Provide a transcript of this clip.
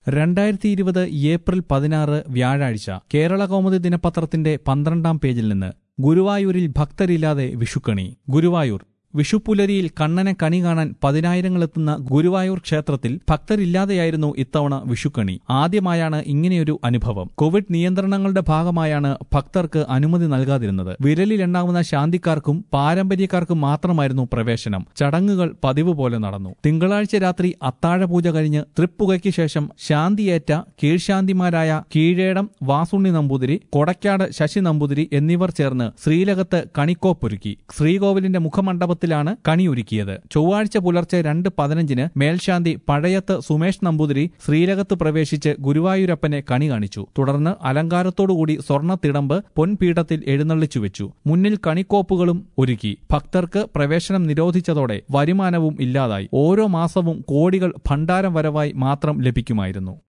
രണ്ടായിരത്തി ഇരുപത് ഏപ്രിൽ പതിനാറ് വ്യാഴാഴ്ച കേരള കൗമുദി ദിനപത്രത്തിന്റെ പന്ത്രണ്ടാം പേജിൽ നിന്ന് ഗുരുവായൂരിൽ ഭക്തരില്ലാതെ വിഷുക്കണി ഗുരുവായൂർ വിഷുപ്പുലരിയിൽ കണ്ണനെ കണി കാണാൻ പതിനായിരങ്ങളെത്തുന്ന ഗുരുവായൂർ ക്ഷേത്രത്തിൽ ഭക്തരില്ലാതെയായിരുന്നു ഇത്തവണ വിഷുക്കണി ആദ്യമായാണ് ഇങ്ങനെയൊരു അനുഭവം കോവിഡ് നിയന്ത്രണങ്ങളുടെ ഭാഗമായാണ് ഭക്തർക്ക് അനുമതി നൽകാതിരുന്നത് വിരലിലെണ്ണാവുന്ന ശാന്തിക്കാർക്കും പാരമ്പര്യക്കാർക്കും മാത്രമായിരുന്നു പ്രവേശനം ചടങ്ങുകൾ പതിവ് പോലെ നടന്നു തിങ്കളാഴ്ച രാത്രി അത്താഴപൂജ കഴിഞ്ഞ് തൃപ്പുകയ്ക്ക് ശേഷം ശാന്തിയേറ്റ കീഴ്ശാന്തിമാരായ കീഴേടം വാസുണ്ണി നമ്പൂതിരി കൊടക്കാട് ശശി നമ്പൂതിരി എന്നിവർ ചേർന്ന് ശ്രീലകത്ത് കണിക്കോപ്പൊരുക്കി ശ്രീകോവിലിന്റെ മുഖമണ്ഡപത്തിലാണ് കണിയൊരുക്കിയത് ചൊവ്വാഴ്ച പുലർച്ചെ രണ്ട് പതിനഞ്ചിന് മേൽശാന്തി പഴയത്ത് സുമേഷ് നമ്പൂതിരി ശ്രീലകത്ത് പ്രവേശിച്ച് ഗുരുവായൂരപ്പനെ കണി കാണിച്ചു തുടർന്ന് അലങ്കാരത്തോടുകൂടി സ്വർണ്ണ തിടമ്പ് പൊൻപീഠത്തിൽ എഴുന്നള്ളിച്ചു വെച്ചു മുന്നിൽ കണിക്കോപ്പുകളും ഒരുക്കി ഭക്തർക്ക് പ്രവേശനം നിരോധിച്ചതോടെ വരുമാനവും ഇല്ലാതായി ഓരോ മാസവും കോടികൾ ഭണ്ഡാരം വരവായി മാത്രം ലഭിക്കുമായിരുന്നു